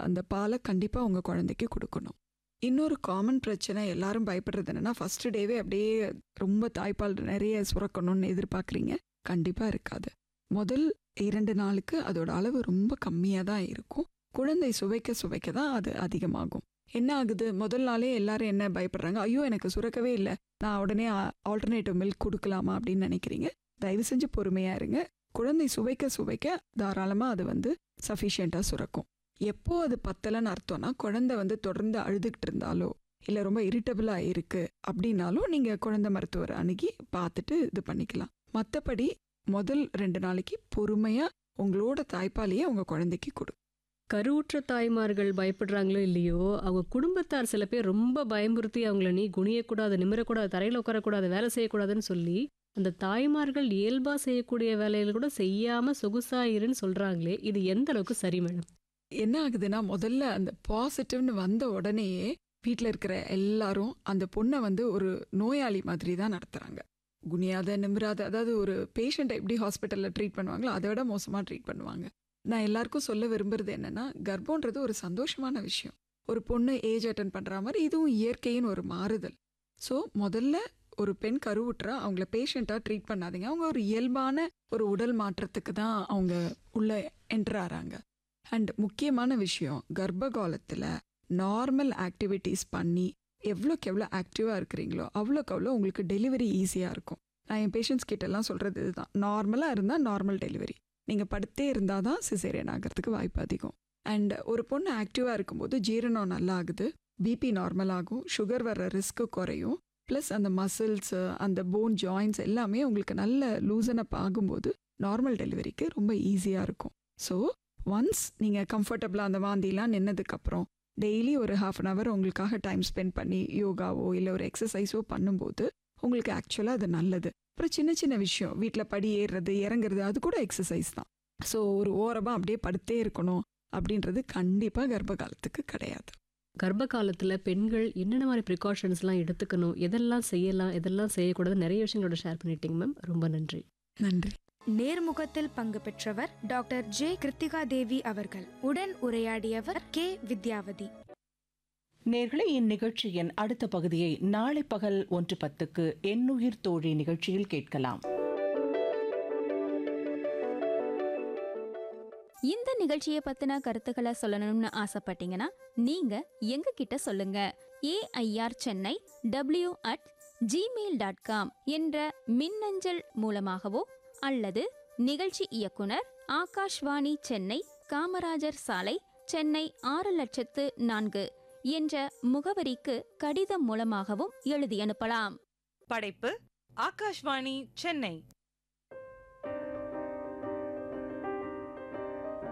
அந்த பாலை கண்டிப்பாக உங்கள் குழந்தைக்கு கொடுக்கணும் இன்னொரு காமன் பிரச்சனை எல்லாரும் பயப்படுறது என்னன்னா ஃபர்ஸ்ட் டேவே அப்படியே ரொம்ப தாய்ப்பால் நிறைய சுரக்கணும்னு எதிர்பார்க்குறீங்க கண்டிப்பாக இருக்காது முதல் இரண்டு நாளுக்கு அதோட அளவு ரொம்ப கம்மியாக தான் இருக்கும் குழந்தை சுவைக்க சுவைக்க தான் அது அதிகமாகும் என்ன ஆகுது முதல் நாளே எல்லாரும் என்ன பயப்படுறாங்க ஐயோ எனக்கு சுரக்கவே இல்லை நான் உடனே ஆல்டர்னேட்டிவ் மில்க் கொடுக்கலாமா அப்படின்னு நினைக்கிறீங்க தயவு செஞ்சு பொறுமையாக இருங்க குழந்தை சுவைக்க சுவைக்க தாராளமாக அது வந்து சஃபிஷியண்ட்டாக சுரக்கும் எப்போ அது பத்தலைன்னு அர்த்தம்னா குழந்தை வந்து தொடர்ந்து அழுதுகிட்டு இருந்தாலோ இல்லை ரொம்ப இரிட்டபிளாக இருக்குது அப்படின்னாலும் நீங்கள் குழந்தை மருத்துவரை அணுகி பார்த்துட்டு இது பண்ணிக்கலாம் மற்றபடி முதல் ரெண்டு நாளைக்கு பொறுமையாக உங்களோட தாய்ப்பாலையே உங்கள் குழந்தைக்கு கொடு கருவுற்ற தாய்மார்கள் பயப்படுறாங்களோ இல்லையோ அவங்க குடும்பத்தார் சில பேர் ரொம்ப பயமுறுத்தி அவங்கள நீ குனியக்கூடாது நிமிரக்கூடாது தரையில் உட்காரக்கூடாது வேலை செய்யக்கூடாதுன்னு சொல்லி அந்த தாய்மார்கள் இயல்பா செய்யக்கூடிய வேலைகள் கூட செய்யாம சொகுசா இருன்னு சொல்றாங்களே இது எந்த அளவுக்கு சரி மேடம் என்ன ஆகுதுன்னா முதல்ல அந்த பாசிட்டிவ்னு வந்த உடனேயே வீட்டில் இருக்கிற எல்லாரும் அந்த பொண்ணை வந்து ஒரு நோயாளி மாதிரி தான் நடத்துகிறாங்க குனியாத நிமிராத அதாவது ஒரு பேஷண்ட்டை எப்படி ஹாஸ்பிட்டலில் ட்ரீட் பண்ணுவாங்களோ அதை விட மோசமாக ட்ரீட் பண்ணுவாங்க நான் எல்லாருக்கும் சொல்ல விரும்புறது என்னன்னா கர்ப்பம்ன்றது ஒரு சந்தோஷமான விஷயம் ஒரு பொண்ணு ஏஜ் அட்டன் பண்ணுற மாதிரி இதுவும் இயற்கையின் ஒரு மாறுதல் ஸோ முதல்ல ஒரு பெண் கருவுற்றா அவங்கள பேஷண்ட்டாக ட்ரீட் பண்ணாதீங்க அவங்க ஒரு இயல்பான ஒரு உடல் மாற்றத்துக்கு தான் அவங்க உள்ள என்டர் ஆகிறாங்க அண்ட் முக்கியமான விஷயம் கர்ப்ப காலத்தில் நார்மல் ஆக்டிவிட்டீஸ் பண்ணி எவ்வளோக்கு எவ்வளோ ஆக்டிவாக இருக்கிறீங்களோ அவ்வளோக்கு அவ்வளோ உங்களுக்கு டெலிவரி ஈஸியாக இருக்கும் நான் என் பேஷண்ட்ஸ் கிட்டலாம் சொல்கிறது இதுதான் நார்மலாக இருந்தால் நார்மல் டெலிவரி நீங்கள் படுத்தே இருந்தால் தான் சிசேரியன் ஆகிறதுக்கு வாய்ப்பு அதிகம் அண்ட் ஒரு பொண்ணு ஆக்டிவாக இருக்கும்போது ஜீரணம் நல்லா ஆகுது பிபி நார்மல் ஆகும் சுகர் வர்ற ரிஸ்க்கு குறையும் ப்ளஸ் அந்த மசில்ஸ் அந்த போன் ஜாயின்ஸ் எல்லாமே உங்களுக்கு நல்ல லூசன் அப் ஆகும்போது நார்மல் டெலிவரிக்கு ரொம்ப ஈஸியாக இருக்கும் ஸோ ஒன்ஸ் நீங்கள் கம்ஃபர்டபுளாக அந்த வாந்திலாம் நின்னதுக்கப்புறம் டெய்லி ஒரு ஹாஃப் அன் ஹவர் உங்களுக்காக டைம் ஸ்பெண்ட் பண்ணி யோகாவோ இல்லை ஒரு எக்ஸசைஸோ பண்ணும்போது உங்களுக்கு ஆக்சுவலாக அது நல்லது அப்புறம் சின்ன சின்ன விஷயம் வீட்டில் படி ஏறுறது இறங்குறது அது கூட எக்ஸசைஸ் தான் ஸோ ஒரு ஓரமாக அப்படியே படுத்தே இருக்கணும் அப்படின்றது கண்டிப்பாக கர்ப்ப காலத்துக்கு கிடையாது கர்ப்ப காலத்துல பெண்கள் என்னென்ன மாதிரி ப்ரிகாஷன்ஸ்லாம் எடுத்துக்கணும் எதெல்லாம் செய்யலாம் எதெல்லாம் செய்யக்கூடாது நிறைய விஷயங்களோட ஷேர் பண்ணிட்டீங்க மேம் ரொம்ப நன்றி நன்றி நேர்முகத்தில் பங்கு பெற்றவர் டாக்டர் ஜே கிருத்திகா தேவி அவர்கள் உடன் உரையாடியவர் கே வித்யாவதி நேர்களே இந்நிகழ்ச்சியின் அடுத்த பகுதியை நாளை பகல் ஒன்று பத்துக்கு எண்ணுயிர் தோழி நிகழ்ச்சியில் கேட்கலாம் இந்த நிகழ்ச்சியை பத்தின கருத்துக்களை சொல்லணும்னு ஆசைப்பட்டீங்கன்னா நீங்க எங்க கிட்ட சொல்லுங்க AIR Chennai W at Gmail dot com என்ற மின்னஞ்சல் மூலமாகவோ அல்லது நிகழ்ச்சி இயக்குனர் ஆகாஷ்வாணி சென்னை காமராஜர் சாலை சென்னை ஆறு லட்சத்து நான்கு என்ற முகவரிக்கு கடிதம் மூலமாகவும் எழுதி அனுப்பலாம் படைப்பு ஆகாஷ்வாணி சென்னை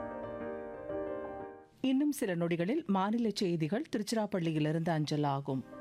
இன்னும் சில நொடிகளில் மாநில செய்திகள் திருச்சிராப்பள்ளியிலிருந்து அஞ்சல் ஆகும்